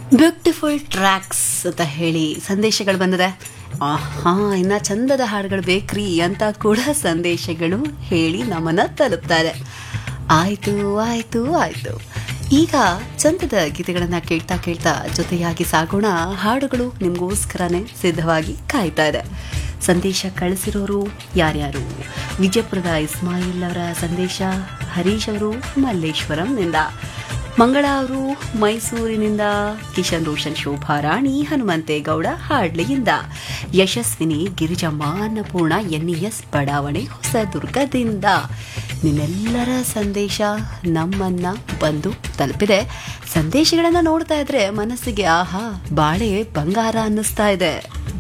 beautiful tax ಅಂತ ಹೇಳಿ ಸಂದೇಶಗಳು ಬಂದಿದೆ ಆಹಾ ಇನ್ನ ಚಂದದ ಹಾಡುಗಳು ಬೇಕ್ರಿ ಅಂತ ಕೂಡ ಸಂದೇಶಗಳು ಹೇಳಿ ನಮ್ಮನ್ನ ತಲುಪ್ತಾ ಇದೆ ಆಯ್ತು ಆಯ್ತು ಆಯ್ತು ಈಗ ಚಂದದ ಗೀತೆಗಳನ್ನ ಕೇಳ್ತಾ ಕೇಳ್ತಾ ಜೊತೆಯಾಗಿ ಸಾಗೋಣ ಹಾಡುಗಳು ನಿಮಗೋಸ್ಕರನೇ ಸಿದ್ಧವಾಗಿ ಕಾಯ್ತಾ ಇದೆ ಸಂದೇಶ ಕಳಿಸಿರೋರು ಯಾರ್ಯಾರು ವಿಜಯಪುರದ ಇಸ್ಮಾಯಿಲ್ ಅವರ ಸಂದೇಶ ಹರೀಶ್ ಅವರು ಮಲ್ಲೇಶ್ವರಂನಿಂದ ಮಂಗಳ ಅವರು ಮೈಸೂರಿನಿಂದ ಕಿಶನ್ ರೋಷನ್ ಶೋಭಾ ರಾಣಿ ಹನುಮಂತೇಗೌಡ ಹಾಡ್ಲಿಯಿಂದ ಯಶಸ್ವಿನಿ ಗಿರಿಜಮ್ಮ ಅನ್ನಪೂರ್ಣ ಎನ್ಇಎಸ್ ಬಡಾವಣೆ ಹೊಸದುರ್ಗದಿಂದ ನಿಮ್ಮೆಲ್ಲರ ಸಂದೇಶ ನಮ್ಮನ್ನ ಬಂದು ತಲುಪಿದೆ ಸಂದೇಶಗಳನ್ನ ನೋಡ್ತಾ ಇದ್ರೆ ಮನಸ್ಸಿಗೆ ಆಹಾ ಬಾಳೆ ಬಂಗಾರ ಅನ್ನಿಸ್ತಾ ಇದೆ